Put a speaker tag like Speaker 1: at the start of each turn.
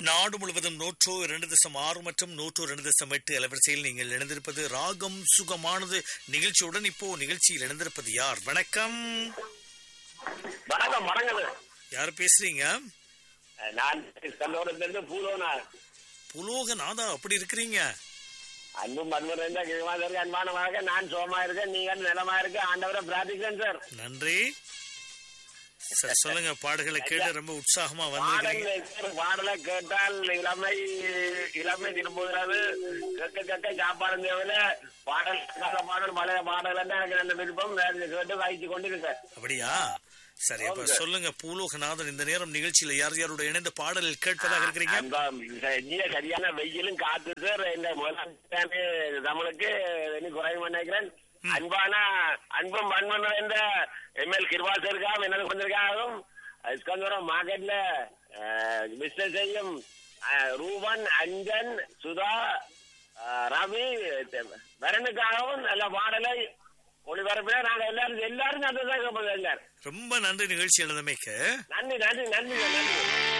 Speaker 1: நாடு முழுவதும் நூற்று இரண்டு தசம் ஆறு மற்றும் நூற்று இரண்டு தசம் எட்டு அலைவரிசையில் நீங்கள் இணைந்திருப்பது ராகம் சுகமானது நிகழ்ச்சியுடன் இப்போ நிகழ்ச்சியில் இணைந்திருப்பது யார் வணக்கம்
Speaker 2: வணக்கம் வணக்கம்
Speaker 1: யார் பேசுறீங்க
Speaker 2: நான் கல்லூரத்திலிருந்து பூலோனார்
Speaker 1: புலோகநாதா அப்படி இருக்கிறீங்க
Speaker 2: அன்பும் அன்பு இருந்த கிருமாதருக்கு அன்பான வணக்கம் நான் சோமா இருக்கேன் நீங்கள் நிலமா இருக்க ஆண்டவரை பிரார்த்திக்கிறேன் சார்
Speaker 1: நன்றி சார் சொல்லுங்க பாடுகளை கேட்டு ரொம்ப உற்சாகமா வந்திருக்கிறீங்க
Speaker 2: பாடல் பாடலை கேட்டால் இளமை இளமை திரும்புகிறது கேட்க கேட்க சாப்பாடு தேவையில்ல பாடல் கேட்காத பாடல் பழைய பாடல் எனக்கு நல்ல விருப்பம் வேறு கேட்டு வாய்ச்சி கொண்டிருக்கேன்
Speaker 1: அப்படியா சரி அப்ப சொல்லுங்க பூலோகநாதன் இந்த நேரம் நிகழ்ச்சியில யார் யாரோட இணைந்த பாடலில் கேட்பதாக இருக்கிறீங்க
Speaker 2: அன்பா, இங்க சரியான வெயிலும் காத்து சார் இந்த முதலாளி தமிழுக்கு இன்னும் குறைவு நினைக்கிறேன் அன்பான அன்பும் அன்பன் இந்த எம்எல் கிருபாசருக்காகவும் என்ன கொண்டிருக்காகவும் இஸ்கந்தபுரம் மார்க்கெட்ல பிசினஸ் செய்யும் அஹ், ரூபன் அஞ்சன் சுதா அஹ், ரவி வரனுக்காகவும் நல்ல பாடலை ஒளிபரப்பினா நாங்க எல்லாரும் எல்லாரும் நல்லதான் கேட்போம் எல்லாரும்
Speaker 1: ரொம்ப நன்றி நிகழ்ச்சி எழுதமைக்கு
Speaker 2: நன்றி நன்றி நன்றி நன்றி